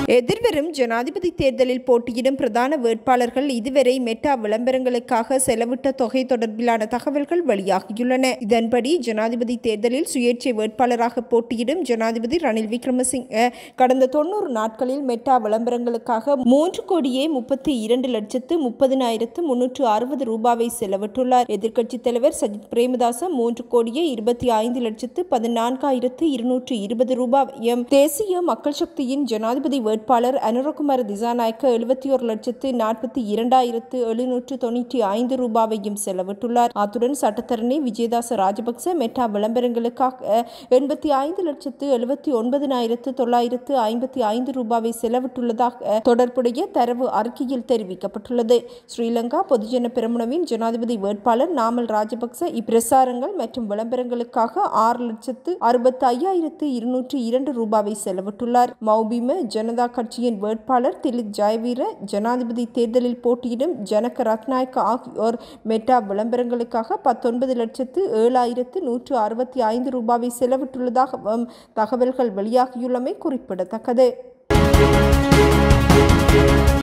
எதிர்வரும் ஜனாதிபதி தேர்தலில் போட்டியிடும் பிரதான வேட்பாளர்கள் இதுவரை மெட்டா விளம்பரங்களுக்காக செலவிட்ட தொகை தொடர்பிலான தகவல்கள் வெளியாகியுள்ளன இதன்படி ஜனாதிபதி தேர்தலில் சுயேட்சை வேட்பாளராக போட்டியிடும் ஜனாதிபதி ரணில் விக்ரமசிங்க கடந்த தொண்ணூறு நாட்களில் மெட்டா விளம்பரங்களுக்காக மூன்று கோடியே முப்பத்தி இரண்டு லட்சத்து முப்பதினாயிரத்து முன்னூற்று அறுபது ரூபாவை செலவிட்டுள்ளார் எதிர்க்கட்சித் தலைவர் சஜித் பிரேமதாச மூன்று கோடியே இருபத்தி ஐந்து லட்சத்து பதினான்காயிரத்து இருநூற்று இருபது ரூபாயும் தேசிய மக்கள் சக்தியின் ஜனாதிபதி வேட்பாளர் அனுரகுமார் திசாநாயக்க எழுபத்தி ஒரு லட்சத்து நாற்பத்தி இரண்டாயிரத்து எழுநூற்று தொண்ணூற்றி ஐந்து ரூபாவையும் செலவிட்டுள்ளார் அத்துடன் சட்டத்தரணி விஜயதாச ராஜபக்ச மெட்டா விளம்பரங்களுக்காக எண்பத்தி ஐந்து லட்சத்து எழுபத்தி ஒன்பதினாயிரத்து தொள்ளாயிரத்து ஐம்பத்தி ஐந்து ரூபாவை செலவிட்டுள்ளதாக தொடர்புடைய தரவு அறிக்கையில் தெரிவிக்கப்பட்டுள்ளது ஸ்ரீலங்கா பொதுஜன பெரமுனவின் ஜனாதிபதி வேட்பாளர் நாமல் ராஜபக்ச இப்பிரசாரங்கள் மற்றும் விளம்பரங்களுக்காக ஆறு லட்சத்து அறுபத்தி ஐயாயிரத்து இருநூற்று இரண்டு ரூபாவை செலவிட்டுள்ளார் மௌபிம ஜனதா கட்சியின் வேட்பாளர் திலித் ஜெயவீர ஜனாதிபதி தேர்தலில் போட்டியிடும் ஜனக ரத்நாயக்க ஆகியோர் மெட்டா விளம்பரங்களுக்காக பத்தொன்பது லட்சத்து ஏழாயிரத்து நூற்று அறுபத்தி ஐந்து ரூபாவை செலவிட்டுள்ளதாகவும் தகவல்கள் வெளியாகியுள்ளமை குறிப்பிடத்தக்கது